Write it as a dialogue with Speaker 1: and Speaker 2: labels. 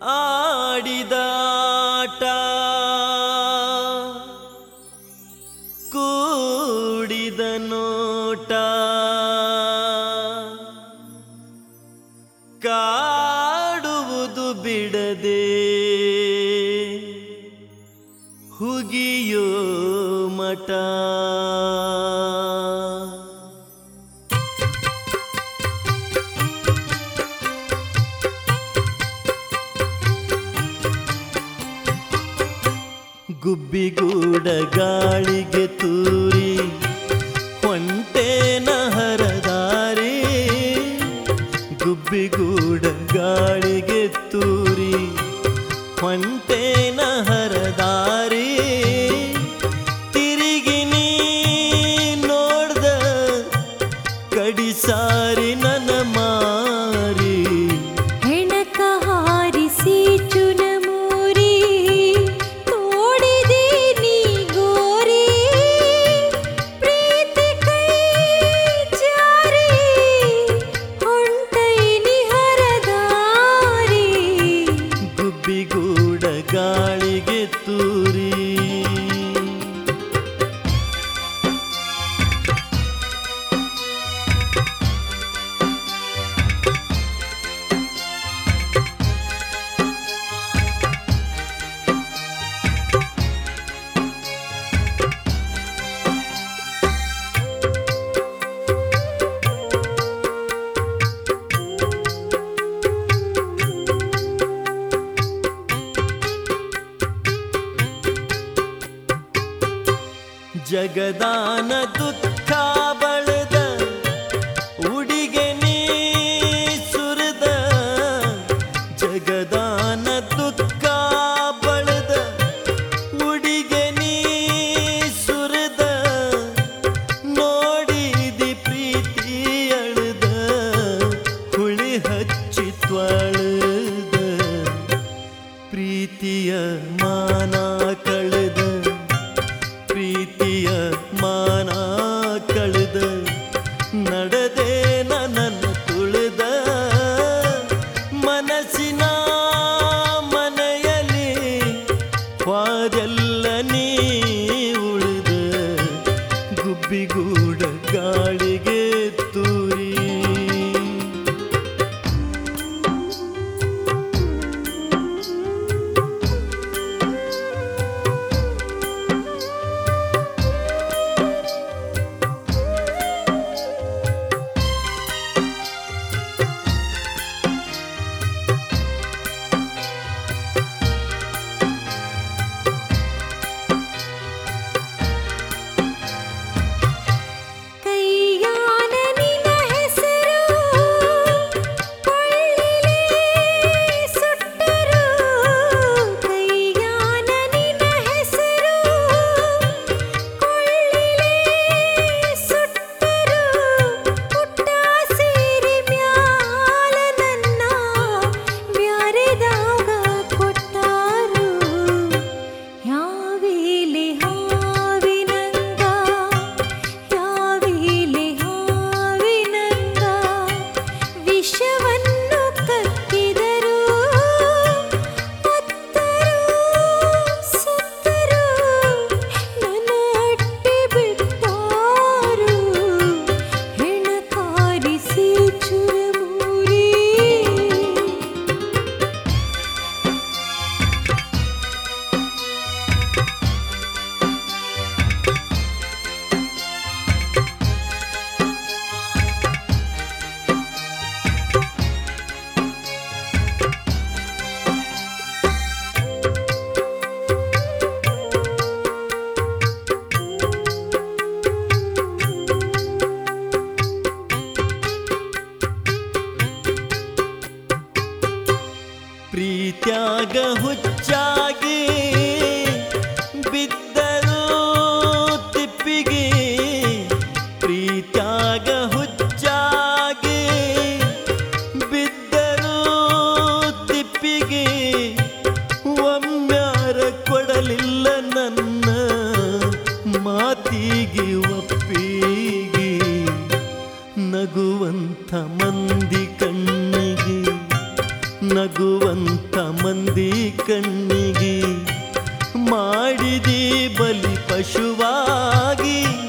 Speaker 1: ಆಡಿದ ಆಟ ಕೂಡಿದ ನೋಟ ಕಾಡುವುದು ಬಿಡದೆ ಹುಗಿಯೋ ಮಠ ಗುಬ್ಬಿಗೂಡ ಗಾಳಿಗೆ ತೂರಿ ಹೊಂಟೇನ ಹರದಾರಿ ಗುಬ್ಬಿಗೂಡ ಗಾಳಿಗೆ ತೂರಿ ಹೊಂಟೇನ ಹರದಾರಿ ತಿರುಗಿ ನೀ ನೋಡ್ದ ಕಡಿಸಾರಿ ನನ್ನ ಮಾರಿ
Speaker 2: ಹೆಣಕ ಹಾರಿಸಿ ಚುನಮೂರಿ ತೋಡಿದೆ ನೀ ಗೋರಿ ಪ್ರೀತಿ ಕೈ ಜಾರಿ ಹೊಂಟೈನಿ ಹರದಾರಿ
Speaker 1: ಗುಬ್ಬಿಗೂಡ ಗಾಳಿಗೆ ತೂರಿ ಜಗದಾನ ದುಃಖ ಬಳದ ಉಡಿಗೆ ನೀ ಸುರಿದ ಜಗದಾನ ದುಃಖ ಬಳದ ಉಡಿಗೆ ನೀ ಸುರಿದ ನೋಡಿದಿ ಪ್ರೀತಿ ಅಳದ ಹುಳಿ ಹಚ್ಚಿ ತ್ವಳದ ಪ್ರೀತಿಯ ಮಾನ ಕಳೆದ ಪ್ರೀತಿಯ ಮಾನ ಕಳೆದ ನಡೆದೆ ನನ್ನ ತುಳಿದ ಮನಸ್ಸಿನ ಮನೆಯಲ್ಲಿ ವಾದೆಲ್ಲ ನೀ ಉಳಿದ ಗುಬ್ಬಿಗೂಡ ಗಾಳಿಗೆ ತೂರಿ
Speaker 2: ಕೈಯಾನ ನಿನ ಹೆಸರು ಕೊಳ್ಳಿಲೇ ಸುಟ್ಟರು ಕೈಯಾನ ನಿನ ಹೆಸರು ಕೊಳ್ಳಿಲೇ ಸುಟ್ಟರು ಪುಟ್ಟ ಸೀರೆ ಮ್ಯಾಲ ನನ್ನ ಬ್ಯಾರೆದಾಗ ಕೊಟ್ಟಾರು ಯಾವೇಲೆ ಹಾವಿನಂಗ ಯಾವೇಲೆ ಹಾವಿನಂಗ ವಿಷವನ್ನು ಕಕ್ಕಿದರು ಅತ್ತರು ಸತ್ತರು ನನ್ನ ಅಟ್ಟಿ ಬಿಟ್ಟಾರು ಹೆಣ ಕಾರಿಸಿ ಚುರಮೂರಿ
Speaker 1: ಪ್ರೀತ್ಯಾಗ ಹುಚ್ಚಾಗಿ ಬಿದ್ದರು ತಿಪ್ಪಿಗೆ ಪ್ರೀತ್ಯಾಗ ಹುಚ್ಚಾಗಿ ಬಿದ್ದರು ತಿಪ್ಪಿಗೆ ಒಮ್ಮ್ಯಾರ ಕೊಡಲಿಲ್ಲ ನನ್ನ ಮಾತಿಗೆ ಒಪ್ಪಿಗೆ ನಗುವಂಥ ಮಂದಿ ಕಣ್ಣಿಗೆ ನಗುವಂತ ಮಂದಿ ಕಣ್ಣಿಗೆ ಮಾಡಿದಿ ಬಲಿ ಪಶುವಾಗಿ